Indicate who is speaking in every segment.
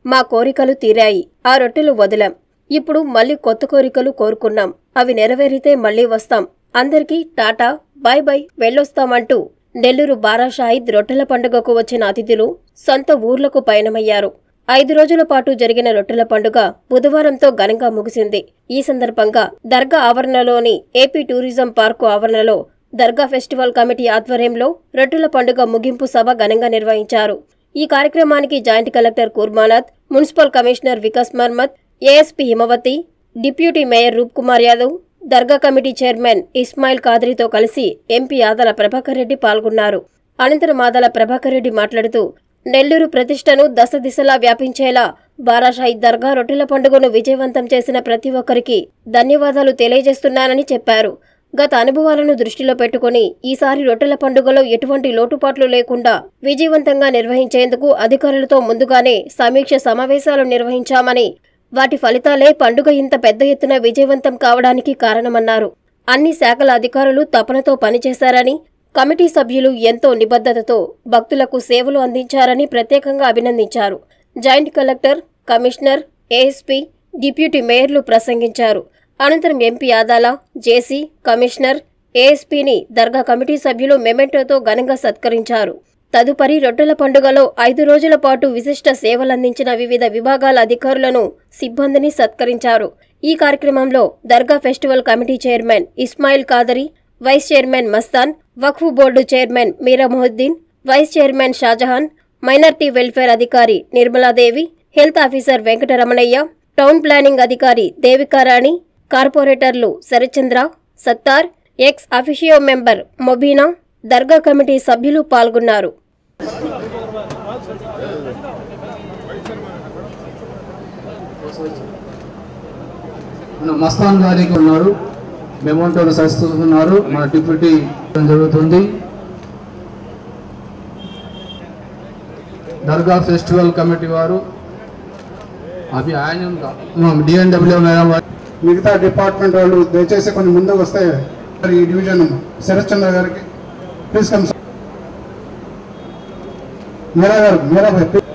Speaker 1: మా కోరికలు తీరాయి ఆ రొట్టెలు వదిలాం ఇప్పుడు మళ్ళీ కొత్త కోరికలు కోరుకున్నాం అవి నెరవేరితే మళ్ళీ వస్తాం అందరికీ టాటా బాయ్ బాయ్ వెళ్ళొస్తామంటూ నెల్లూరు బారా షాహిద్ రొట్టెల పండుగకు వచ్చిన అతిథులు సొంత ఊర్లకు పయనమయ్యారు ఐదు రోజుల పాటు జరిగిన రొట్టెల పండుగ బుధవారంతో ఘనంగా ముగిసింది ఈ సందర్భంగా దర్గా ఆవరణలోని ఏపీ టూరిజం పార్కు ఆవరణలో దర్గా ఫెస్టివల్ కమిటీ ఆధ్వర్యంలో రొట్టెల పండుగ ముగింపు సభ ఘనంగా నిర్వహించారు ఈ కార్యక్రమానికి joint collector Kurmanath municipal commissioner Vikas Marmat ASP Himavathi deputy mayor Roop Kumar Yadav దర్గా కమిటీ చైర్మన్ ఇస్మాయిల్ కాదరితో కలిసి ఎంపీ ఆదల ప్రభాకర్ రెడ్డి పాల్గొన్నారు అనంతరం ఆదల ప్రభాకర్ రెడ్డి మాట్లాడుతూ నెల్లూరు ప్రతిష్టను దశ దిశలా వ్యాపించేలా బారాషాయి దర్గా రొట్టెల పండుగను విజయవంతం చేసిన ప్రతి ఒక్కరికి ధన్యవాదాలు తెలియజేస్తున్నానని చెప్పారు గత అనుభవాలను దృష్టిలో పెట్టుకుని ఈసారి రొట్టెల పండుగలో ఎటువంటి లోటుపాట్లు లేకుండా విజయవంతంగా నిర్వహించేందుకు అధికారులతో ముందుగానే సమీక్ష సమావేశాలు నిర్వహించామని వాటి ఫలితాలే పండుగ ఇంత పెద్ద ఎత్తున విజయవంతం కావడానికి కారణమన్నారు అన్ని శాఖల అధికారులు తపనతో పనిచేశారని కమిటీ సభ్యులు ఎంతో నిబద్ధతతో భక్తులకు సేవలు అందించారని ప్రత్యేకంగా అభినందించారు joint collector commissioner ASP deputy మేయర్లు ప్రసంగించారు అనంతరం ఎంపీ ఆదాల జేసీ కమిషనర్ ఏఎస్పీని దర్గా కమిటీ సభ్యులు మెమెంటోతో ఘనంగా సత్కరించారు తదుపరి రొట్టెల పండుగలో ఐదు రోజుల పాటు విశిష్ట సేవలందించిన వివిధ విభాగాల అధికారులను సిబ్బందిని సత్కరించారు ఈ కార్యక్రమంలో దర్గా festival committee chairman Ismail Qadri vice chairman Mastan Waqf board chairman Meera Mohiuddin vice chairman Shahjahan minority welfare అధికారి Nirmaladevi health officer Venkataramanayya town planning అధికారి దేవికారాణి కార్పొరేటర్లు Sarachandra Sattar ex officio member Mobina దర్గా కమిటీ సభ్యులు పాల్గొన్నారు
Speaker 2: మన మస్తాన్ గారికి ఉన్నారు మెమోంటోలు సస్తున్నారు మన డిప్యూటీ జరుగుతుంది దర్గా ఫెస్టివల్ కమిటీ వారు అవి ఆయన డిఎన్డబ్ల్యూ మేడం వారు
Speaker 3: మిగతా డిపార్ట్మెంట్ వాళ్ళు దయచేసి కొన్ని ముందుకు వస్తే మరి ఈ డివిజన్ శరత్ చంద్ర గారికి ప్లీజ్ కమ్ మీరా గారు మీరా భాయ్ please.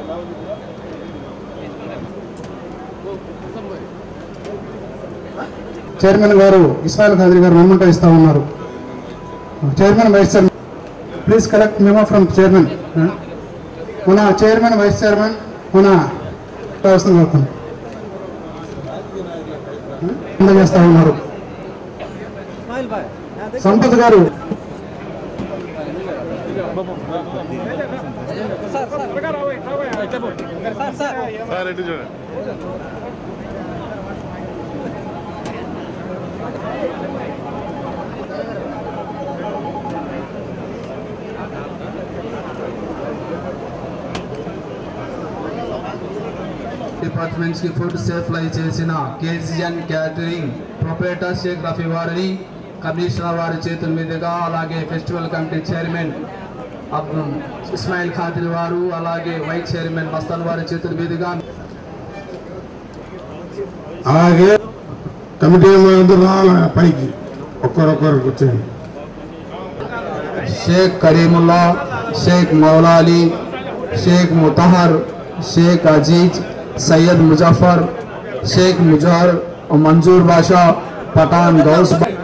Speaker 3: చైర్మన్ గారు ఇస్మాయిల్ ఖాద్రి గారు మెమంటో ఇస్తా ఉన్నారు chairman vice chairman please collect memo from chairman మన చైర్మన్ వైస్ చైర్మన్ మన వస్తుంది అవుతుంది అందజేస్తా ఉన్నారు సంపత్ గారు
Speaker 2: డిపార్ట్మెంట్స్ కి ఫుడ్ సప్లై చేసిన KCN catering proprietor Sheikh Rafi వారిని కమిషనర్ వారి చేతుల మీదుగా అలాగే festival committee chairman Abdul Ismail Khatil వారు అలాగే వైస్ చైర్మన్ మస్తాన్ వారి చేతుల మీదుగా
Speaker 4: అలాగే కమిటీ అందరూ రావాలి పైకి ఒక్కరొక్కరు కూర్చోండి
Speaker 2: షేక్ కరీముల్లా షేక్ మౌలాలి షేక్ ముతహర్ షేక్ అజీజ్ సయ్యద్ ముజఫర్ షేక్ ముజహర్ మంజూర్ బాషా పఠాన్ గౌస్ బా-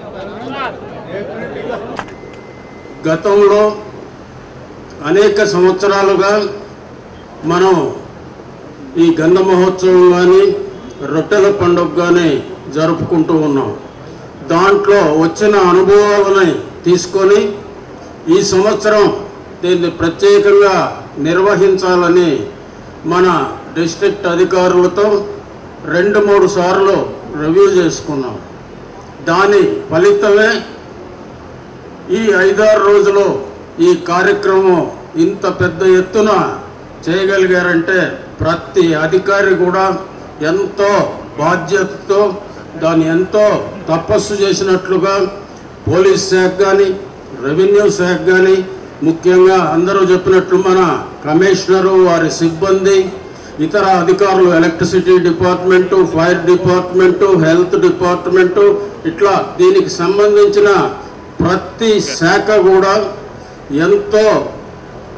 Speaker 4: గతంలో అనేక సంవత్సరాలుగా మనం ఈ గంధ మహోత్సవం కానీ రొట్టెల పండుగ కానీ జరుపుకుంటూ ఉన్నాం దాంట్లో వచ్చిన అనుభవాలని తీసుకొని ఈ సంవత్సరం దీన్ని ప్రత్యేకంగా నిర్వహించాలని మన డిస్ట్రిక్ట్ అధికారులతో రెండు మూడు సార్లు రివ్యూ చేసుకున్నాం దాని ఫలితమే ఈ ఐదారు రోజులు ఈ కార్యక్రమం ఇంత పెద్ద ఎత్తున చేయగలిగారంటే ప్రతి అధికారి కూడా ఎంతో బాధ్యతతో దాన్ని ఎంతో తపస్సు చేసినట్లుగా పోలీస్ శాఖ కానీ రెవెన్యూ శాఖ కానీ ముఖ్యంగా అందరూ చెప్పినట్లు మన కమిషనరు వారి సిబ్బంది ఇతర అధికారులు electricity department fire department health department ఇట్లా దీనికి సంబంధించిన ప్రతి శాఖ కూడా ఎంతో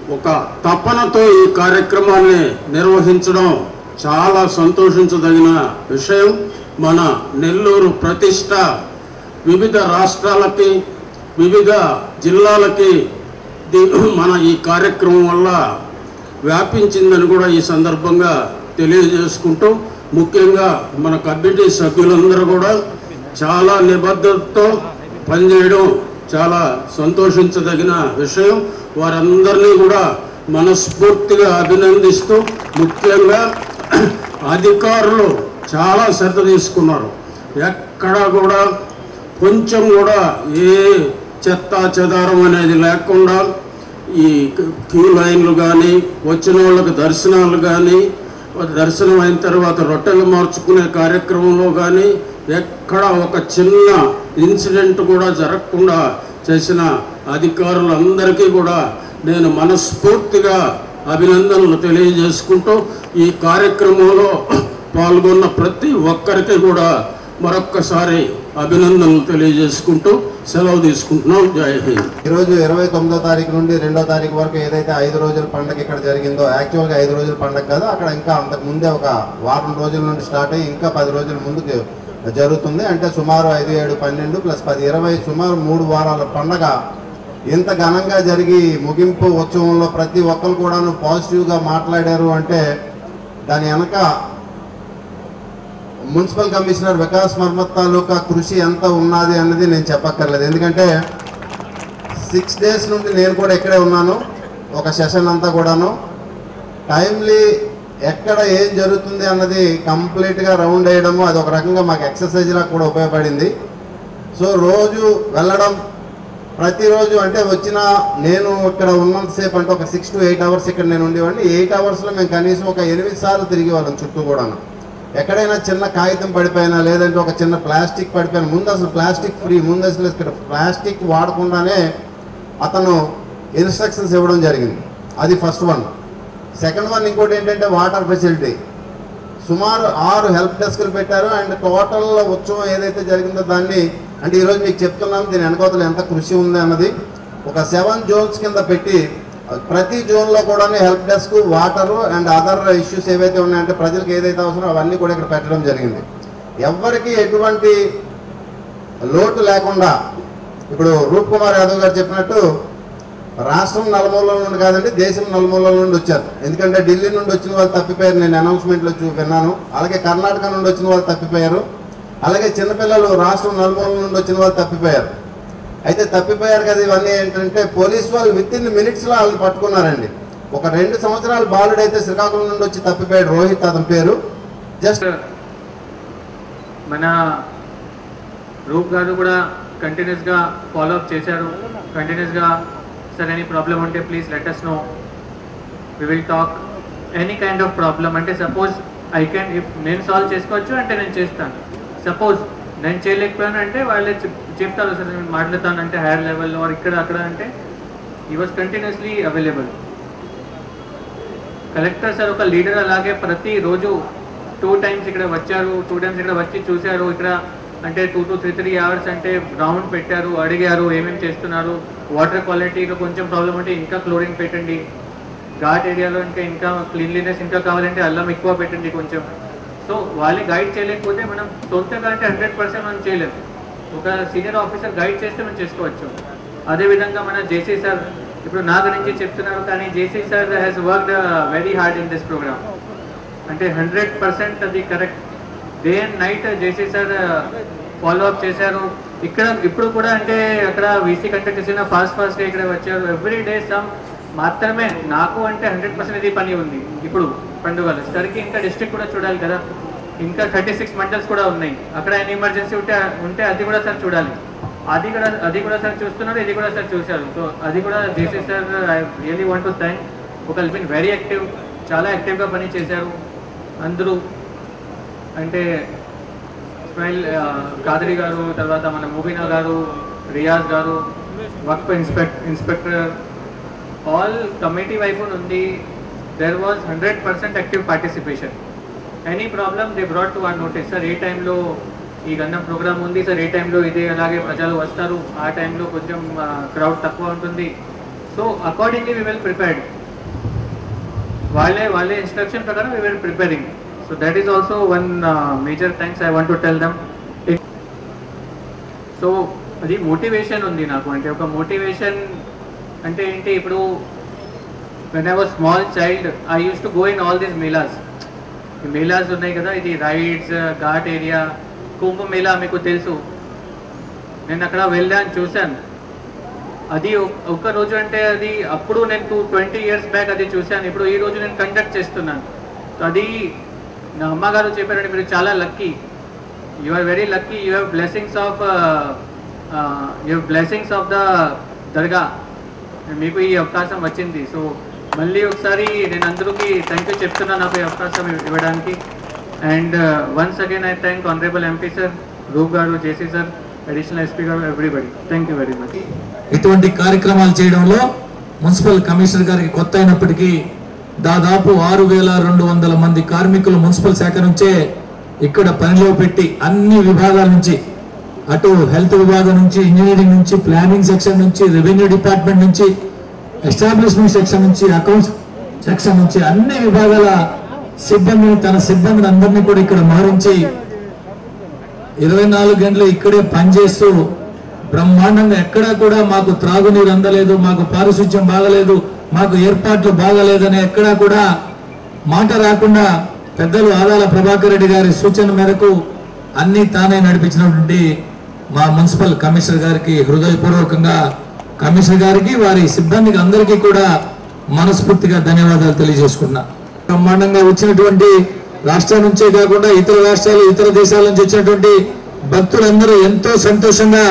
Speaker 4: ఒక తపనతో ఈ కార్యక్రమాన్ని నిర్వహించడం చాలా సంతోషించదగిన విషయం మన నెల్లూరు ప్రతిష్ట వివిధ రాష్ట్రాలకి వివిధ జిల్లాలకి ది- మన ఈ కార్యక్రమం వల్ల వ్యాపించిందని కూడా ఈ సందర్భంగా తెలియజేసుకుంటూ ముఖ్యంగా మన కమిటీ సభ్యులందరూ కూడా చాలా నిబద్ధతతో పనిచేయడం చాలా సంతోషించదగిన విషయం వారందరినీ కూడా మనస్ఫూర్తిగా అభినందిస్తూ ముఖ్యంగా అధికారులు చాలా శ్రద్ధ తీసుకున్నారు ఎక్కడా కూడా కొంచెం కూడా ఏ చెత్త చెదారం అనేది లేకుండా ఈ క్యూ లైన్లు కానీ వచ్చిన వాళ్ళకి దర్శనాలు కానీ దర్శనం అయిన తర్వాత రొట్టెలు మార్చుకునే కార్యక్రమంలో కానీ ఎక్కడ ఒక చిన్న ఇన్సిడెంట్ కూడా జరగకుండా చేసిన అధికారులందరికీ కూడా నేను మనస్ఫూర్తిగా అభినందనలు తెలియజేసుకుంటూ ఈ కార్యక్రమంలో పాల్గొన్న ప్రతి ఒక్కరికి కూడా మరొక్కసారి అభినందనలు తెలియజేసుకుంటూ సెలవు తీసుకుంటున్నాం జై హింద్
Speaker 5: ఈరోజు ఇరవై తొమ్మిదో తారీఖు నుండి రెండో తారీఖు వరకు ఏదైతే ఐదు రోజుల పండగ ఇక్కడ జరిగిందో యాక్చువల్గా ఐదు రోజుల పండగ కాదు అక్కడ ఇంకా అంతకు ముందే ఒక వారం రోజుల నుండి స్టార్ట్ అయ్యి ఇంకా పది రోజుల ముందుకు జరుగుతుంది అంటే సుమారు ఐదు ఏడు పన్నెండు ప్లస్ పది ఇరవై సుమారు మూడు వారాల పండగ ఇంత ఘనంగా జరిగి ముగింపు ఉత్సవంలో ప్రతి ఒక్కరు కూడాను పాజిటివ్గా మాట్లాడారు అంటే దాని వెనక మున్సిపల్ కమిషనర్ వికాస్ మర్మత్ తాలూకా కృషి ఎంత ఉన్నది అన్నది నేను చెప్పక్కర్లేదు ఎందుకంటే సిక్స్ డేస్ నుండి నేను కూడా ఇక్కడే ఉన్నాను ఒక సెషన్ అంతా కూడాను టైమ్లీ ఎక్కడ ఏం జరుగుతుంది అన్నది కంప్లీట్గా రౌండ్ వేయడము అది ఒక రకంగా మాకు ఎక్సర్సైజ్లా కూడా ఉపయోగపడింది సో రోజు వెళ్ళడం ప్రతిరోజు అంటే వచ్చిన నేను ఇక్కడ ఉన్నంతసేపు అంటే ఒక సిక్స్ టు ఎయిట్ అవర్స్ ఇక్కడ నేను ఉండేవాడిని ఎయిట్ అవర్స్లో మేము కనీసం ఒక ఎనిమిది సార్లు తిరిగి వాళ్ళం చుట్టూ కూడాను ఎక్కడైనా చిన్న కాగితం పడిపోయినా లేదంటే ఒక చిన్న ప్లాస్టిక్ పడిపోయినా ముందు అసలు ప్లాస్టిక్ ఫ్రీ ముందు అసలు ఇక్కడ ప్లాస్టిక్ వాడకుండానే అతను ఇన్స్ట్రక్షన్స్ ఇవ్వడం జరిగింది అది ఫస్ట్ వన్ సెకండ్ వన్ ఇంకోటి ఏంటంటే వాటర్ ఫెసిలిటీ సుమారు ఆరు హెల్ప్ డెస్క్లు పెట్టారు అండ్ టోటల్ ఉత్సవం ఏదైతే జరిగిందో దాన్ని అంటే ఈరోజు మీకు చెప్తున్నాం దీని వెనకోతలు ఎంత కృషి ఉంది అన్నది ఒక సెవెన్ జోన్స్ కింద పెట్టి ప్రతి జోన్లో కూడా help desk water and other issues ఏవైతే ఉన్నాయంటే ప్రజలకు ఏదైతే అవసరమో అవన్నీ కూడా ఇక్కడ పెట్టడం జరిగింది ఎవరికి ఎటువంటి లోటు లేకుండా ఇప్పుడు రూప్ కుమార్ యాదవ్ గారు చెప్పినట్టు రాష్ట్రం నలుమూలల నుండి కాదండి దేశం నలుమూలల నుండి వచ్చారు ఎందుకంటే ఢిల్లీ నుండి వచ్చిన వాళ్ళు తప్పిపోయారు నేను అనౌన్స్మెంట్లో చూ విన్నాను అలాగే కర్ణాటక నుండి వచ్చిన వాళ్ళు తప్పిపోయారు అలాగే చిన్నపిల్లలు రాష్ట్రం నలుమూలల నుండి వచ్చిన వాళ్ళు తప్పిపోయారు అయితే తప్పిపోయారు కదా ఇవన్నీ ఏంటంటే పోలీస్ వాళ్ళు విత్ ఇన్ మినిట్స్లో వాళ్ళని పట్టుకున్నారండి ఒక రెండు సంవత్సరాలు బాలుడైతే శ్రీకాకుళం నుండి వచ్చి తప్పిపోయాడు రోహిత్ అతని పేరు జస్ట్
Speaker 6: మన రూప్ గారు కూడా కంటిన్యూస్గా ఫాలో అప్ చేశారు కంటిన్యూస్గా సార్ ఎనీ ప్రాబ్లం ఉంటే please let us know we will talk any kind of problem అంటే సపోజ్ ఐ కెన్ ఇఫ్ నేను సాల్వ్ చేసుకోవచ్చు అంటే నేను చేస్తాను సపోజ్ నేను చేయలేకపోయాను అంటే వాళ్ళే చెప్- చెప్తారు సార్ నేను మాట్లాడతాను అంటే హైయర్ లెవెల్లో ఆర్ ఇక్కడ అక్కడ అంటే ఈ was continuously available collector sir ఒక లీడర్ అలాగే ప్రతి రోజు టూ టైమ్స్ ఇక్కడ వచ్చారు టూ టైమ్స్ ఇక్కడ వచ్చి చూశారు ఇక్కడ అంటే two to three three hours అంటే రౌండ్ పెట్టారు అడిగారు ఏమేమి చేస్తున్నారు వాటర్ క్వాలిటీలో కొంచెం ప్రాబ్లం ఉంటే ఇంకా క్లోరిన్ పెట్టండి ఘాట్ ఏరియాలో ఇంకా ఇంకా క్లీన్లీనెస్ ఇంకా కావాలంటే అల్లం ఎక్కువ పెట్టండి కొంచెం సో వాళ్ళే గైడ్ చేయలేకపోతే మనం సొంతగా అంటే హండ్రెడ్ పర్సెంట్ మనం చేయలేము ఒక సీనియర్ ఆఫీసర్ గైడ్ చేస్తే మనం చేసుకోవచ్చు అదేవిధంగా మన జేసీ సార్ ఇప్పుడు నా గురించి చెప్తున్నారు కానీ JC sir has worked very hard in this programme అంటే హండ్రెడ్ పర్సెంట్ అది correct day and night JC sir follow up చేశారు ఇక్కడ ఇప్పుడు కూడా అంటే అక్కడ వీసీ కండక్ట్ చేసిన ఫాస్ట్ ఫాస్ట్ ఇక్కడ వచ్చారు ఎవ్రీ డే సమ్ మాత్రమే నాకు అంటే హండ్రెడ్ పర్సెంట్ ఇది పని ఉంది ఇప్పుడు పండుగలు సరికి ఇంకా డిస్ట్రిక్ట్ కూడా చూడాలి కదా ఇంకా థర్టీ సిక్స్ మండల్స్ కూడా ఉన్నాయి అక్కడ ఎన్ని ఎమర్జెన్సీ ఉంటే ఉంటే అది కూడా సార్ చూడాలి అది కూడా అది కూడా సార్ చూస్తున్నారు ఇది కూడా సార్ చూశారు సో అది కూడా JC sir I really want to thank ఒక బిన్ వెరీ యాక్టివ్ చాలా యాక్టివ్గా పని చేశారు అందరూ అంటే ఇస్మాయిల్ ఆ, కాదరి గారు తర్వాత మన ముబీనా గారు రియాజ్ గారు work inspect inspector all committee వైపు నుండి there was hundred percent active participation any problem they brought to our notice sir ఏ టైంలో ఈ గన్నం ప్రోగ్రామ్ ఉంది సార్ ఏ టైంలో ఇదే అలాగే ప్రజలు వస్తారు ఆ టైంలో కొంచెం క్రౌడ్ తక్కువ ఉంటుంది so accordingly we will prepared వాళ్ళే వాళ్ళే ఇన్స్ట్రక్షన్ ప్రకారం we will preparing so that is also one major thanks I want to tell them so అది మోటివేషన్ ఉంది నాకు అంటే ఒక మోటివేషన్ అంటే ఏంటి ఇప్పుడు when I was small child I use to go in all these melas ఈ మేలాస్ ఉన్నాయి కదా ఇది రైడ్స్ ఘాట్ ఏరియా కుంభ మేళా మీకు తెలుసు నేను అక్కడ వెళ్ళాను చూశాను అది ఒ- ఒక్క రోజు అంటే అది అప్పుడు నేను టూ ట్వంటీ ఇయర్స్ బ్యాక్ అది చూశాను ఇప్పుడు ఈ రోజు నేను కండక్ట్ చేస్తున్నాను సో అది నా అమ్మగారు చెప్పారంటే మీరు చాలా lucky you are very lucky you have blessings of you have blessings of the dargah మీకు ఈ అవకాశం వచ్చింది సో మళ్ళీ ఒకసారి నేను అందరికీ థ్యాంక్ యూ చెప్తున్నాను నాకు ఈ అవకాశం ఇవ్- ఇవ్వడానికి and once again I thank honourable MP sir Roop గారు జేసీ సార్ అడిషనల్ ఎస్పీ గారు everybody thank you very much
Speaker 7: ఇటువంటి కార్యక్రమాలు చేయడంలో మున్సిపల్ కమిషనర్ గారికి కొత్త అయినప్పటికీ దాదాపు ఆరు వేల రెండు వందల మంది కార్మికులు మున్సిపల్ శాఖ నుంచే ఇక్కడ పనిలో పెట్టి అన్ని విభాగాల నుంచి అటు హెల్త్ విభాగం నుంచి ఇంజనీరింగ్ నుంచి ప్లానింగ్ సెక్షన్ నుంచి రెవెన్యూ డిపార్ట్మెంట్ నుంచి ఎస్టాబ్లిష్మెంట్ సెక్షన్ నుంచి అకౌంట్స్ సెక్షన్ నుంచి అన్ని విభాగాల సిబ్బందిని తన సిబ్బందిని అందరినీ కూడా ఇక్కడ మారించి ఇరవై నాలుగు గంటలు ఇక్కడే పనిచేస్తూ బ్రహ్మాండంగా ఎక్కడా కూడా మాకు త్రాగునీరు అందలేదు మాకు పారిశుధ్యం బాగలేదు మాకు ఏర్పాట్లు బాగలేదని ఎక్కడా కూడా మాట రాకుండా పెద్దలు ఆదాల ప్రభాకర్ రెడ్డి గారి సూచన మేరకు అన్ని తానే నడిపించినటువంటి మా మున్సిపల్ కమిషనర్ గారికి హృదయపూర్వకంగా కమిషనర్ గారికి వారి సిబ్బందికి అందరికీ కూడా మనస్ఫూర్తిగా ధన్యవాదాలు తెలియజేసుకున్నా బ్రహ్మాండంగా వచ్చినటువంటి రాష్ట్రం నుంచే కాకుండా ఇతర రాష్ట్రాలు ఇతర దేశాల నుంచి వచ్చినటువంటి భక్తులందరూ ఎంతో సంతోషంగా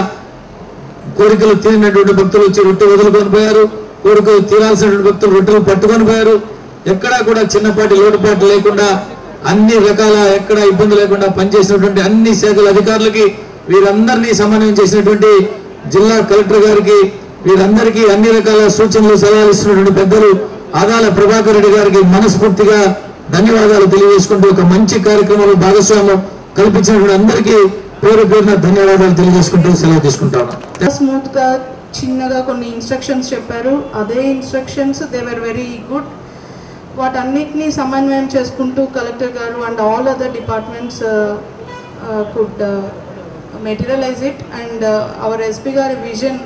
Speaker 7: కోరికలు తీరినటువంటి భక్తులు వచ్చి రొట్టె వదులుకొని పోయారు కోరికలు తీరాల్సినటువంటి భక్తులు రొట్టెలు పట్టుకొని పోయారు ఎక్కడా కూడా చిన్నపాటి లోటుపాటు లేకుండా అన్ని రకాల ఎక్కడ ఇబ్బంది లేకుండా పనిచేసినటువంటి అన్ని శాఖల అధికారులకి వీరందరినీ సమన్వయం చేసినటువంటి జిల్లా కలెక్టర్ గారికి వీరందరికీ అన్ని రకాల సూచనలు సలహాలు ఇస్తున్నటువంటి పెద్దలు ఆదాల ప్రభాకర్ రెడ్డి గారికి మనస్ఫూర్తిగా ధన్యవాదాలు తెలియజేసుకుంటూ ఒక మంచి కార్యక్రమంలో భాగస్వామ్యం కల్పించినటువంటి అందరికీ పేరు పేరున ధన్యవాదాలు తెలియజేసుకుంటూ సెలవు తీసుకుంటాను
Speaker 8: స్మూత్ గా చిన్నగా కొన్ని ఇన్స్ట్రక్షన్స్ చెప్పారు అదే instructions they were very good వాటన్నిటినీ సమన్వయం చేసుకుంటూ కలెక్టర్ గారు and all other departments could materialise it and our SP గారి vision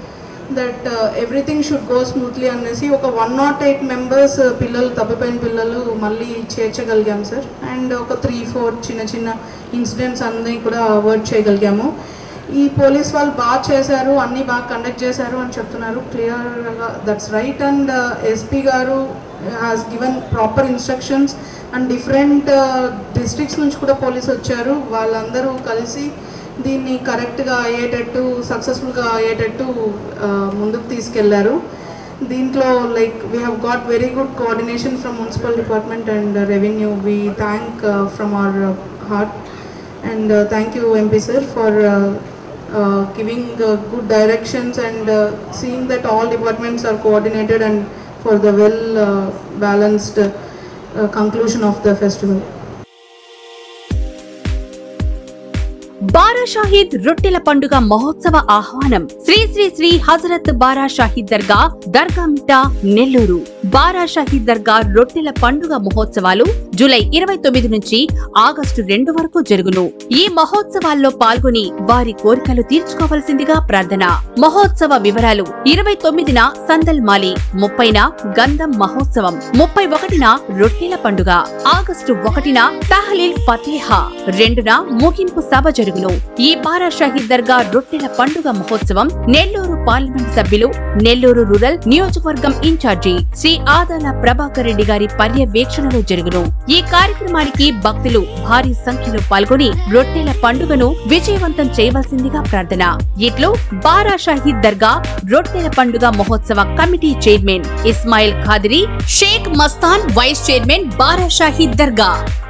Speaker 8: that everything should go smoothly అనేసి ఒక వన్ నాట్ ఎయిట్ మెంబర్స్ పిల్లలు తప్పిపోయిన పిల్లలు మళ్ళీ చేర్చగలిగాం సార్ అండ్ ఒక త్రీ ఫోర్ చిన్న చిన్న ఇన్సిడెంట్స్ అన్నీ కూడా అవాయిడ్ చేయగలిగాము ఈ పోలీస్ వాళ్ళు బాగా చేశారు అన్నీ బాగా కండక్ట్ చేశారు అని చెప్తున్నారు క్లియర్గా దట్స్ రైట్ అండ్ ఎస్పీ గారు has given proper instructions and different districts నుంచి కూడా పోలీస్ వచ్చారు వాళ్ళందరూ కలిసి దీన్ని కరెక్ట్గా అయ్యేటట్టు సక్సెస్ఫుల్గా అయ్యేటట్టు ఆ, ముందుకు తీసుకెళ్లారు దీంట్లో like we have got very good coordination from municipal department and revenue we thank from our heart and thank you MP sir for giving uh, good directions and uh, seeing that all departments are coordinated and for the well uh, balanced uh, conclusion of the festival.
Speaker 9: Bara Shaheed రొట్టెల పండుగ మహోత్సవ ఆహ్వానం శ్రీ శ్రీ శ్రీ హజరత్ బారా షాహీద్ దర్గా దర్గా మిట్టా నెల్లూరు బారా షాహీద్ దర్గా రొట్టెల పండుగ మహోత్సవాలు July ఇరవై తొమ్మిది నుంచి ఆగస్టు రెండు వరకు జరుగును ఈ మహోత్సవాల్లో పాల్గొని వారి కోరికలు తీర్చుకోవలసిందిగా ప్రార్థన మహోత్సవ వివరాలు ఇరవై తొమ్మిదిన సందల్ మాలి ముప్పైన గంధం మహోత్సవం ముప్పై ఒకటిన రొట్టెల పండుగ ఆగస్టు ఒకటిన తహలీల్ ఫతేహా రెండున ముగింపు సభ జరుగును ఈ బారా షహీద్ దర్గా రొట్టెల పండుగ మహోత్సవం నెల్లూరు పార్లమెంట్ సభ్యులు నెల్లూరు రూరల్ నియోజకవర్గం ఇన్ఛార్జి శ్రీ ఆదాల ప్రభాకర్ రెడ్డి గారి పర్యవేక్షణలో జరుగును ఈ కార్యక్రమానికి భక్తులు భారీ సంఖ్యలో పాల్గొని రొట్టెల పండుగను విజయవంతం చేయవలసిందిగా ప్రార్థన ఇట్లు బారా షహీద్ దర్గా రొట్టెల పండుగ మహోత్సవ committee chairman Ismail Khadiri Sheikh Mastan vice chairman Bara Shaheed దర్గా